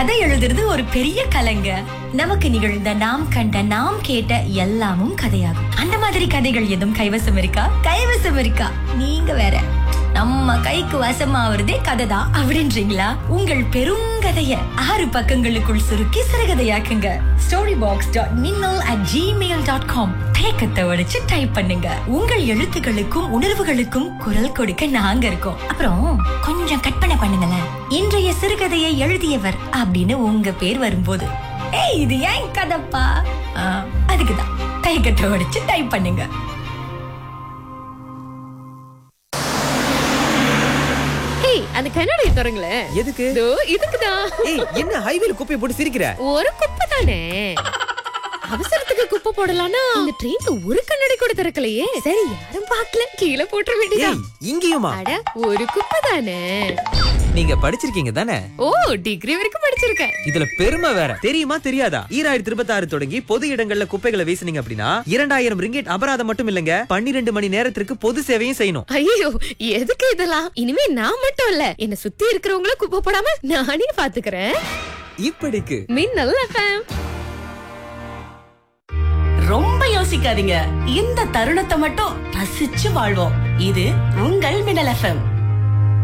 கதை எழுதுறது ஒரு பெரிய கலைங்க நமக்கு நிகழ்ந்த நாம் கண்ட நாம் கேட்ட எல்லாமும் கதையாகும் அந்த மாதிரி கதைகள் எதுவும் கைவசம் இருக்கா கைவசம் இருக்கா நீங்க வேற நம்ம கைக்கு வசமாவதே கதை தான் அப்படின்றீங்களா உங்கள் பெருங்கதைய ஆறு பக்கங்களுக்குள் சுருக்கி சிறுகதையாக்குங்க story box dot minnal at Gmail dot com தயக்கத்தை உடைச்சு டைப் பண்ணுங்க உங்கள் எழுத்துக்களுக்கும் உணர்வுகளுக்கும் குரல் கொடுக்க நாங்க இருக்கோம் அப்புறம் கொஞ்சம் கற்பனை பண்ணுங்களேன் இன்றைய சிறுகதையை எழுதியவர் அப்படின்னு உங்க பேர் வரும்போது ஏய் இது ஏன் கதைப்பா ஆ, அதுக்குதான் தயக்கத்தை உடைச்சு டைப் பண்ணுங்க ஏய் அந்த கண்ணாடியை திறங்களேன் எதுக்கு இதோ இதுக்குதான் ஏய் என்ன ஹைவேல குப்பையை போட்டு சிரிக்கிற ஒரு குப்பை தானே அவசரத்துக்கு குப்பை போடலாம்னா இந்த ட்ரெயின்ல ஒரு கண்ணாடி கூட திறக்கலையே சரி யாரும் பார்க்கல கீழே போட்டுற வேண்டியதா ஏய் இங்கேயுமா அட ஒரு குப்பை தானே நீங்க படிச்சிருக்கீங்க தானே ஓ டிகிரி வரைக்கும் படிச்சிருக்கேன் இதுல பெருமை வேற தெரியுமா தெரியாதா ஈராயிரத்தி இருபத்தி ஆறு தொடங்கி பொது இடங்கள்ல குப்பைகளை வீசுனீங்க அப்படின்னா இரண்டாயிரம் ரிங்கெட் அபராதம் மட்டும் இல்லங்க பன்னிரெண்டு மணி நேரத்திற்கு பொது சேவையும் செய்யணும் ஐயோ எதுக்கு இதெல்லாம் இனிமே நான் மட்டும் இல்ல என்ன சுத்தி இருக்கிறவங்கள குப்பை போடாம நானே பாத்துக்கிறேன் இப்படிக்கு மின்னல் எஃப்எம் ரொம்ப யோசிக்காதீங்க இந்த தருணத்தை மட்டும் ரசிச்சு வாழ்வோம் இது உங்கள் மின்னல் எஃப்எம்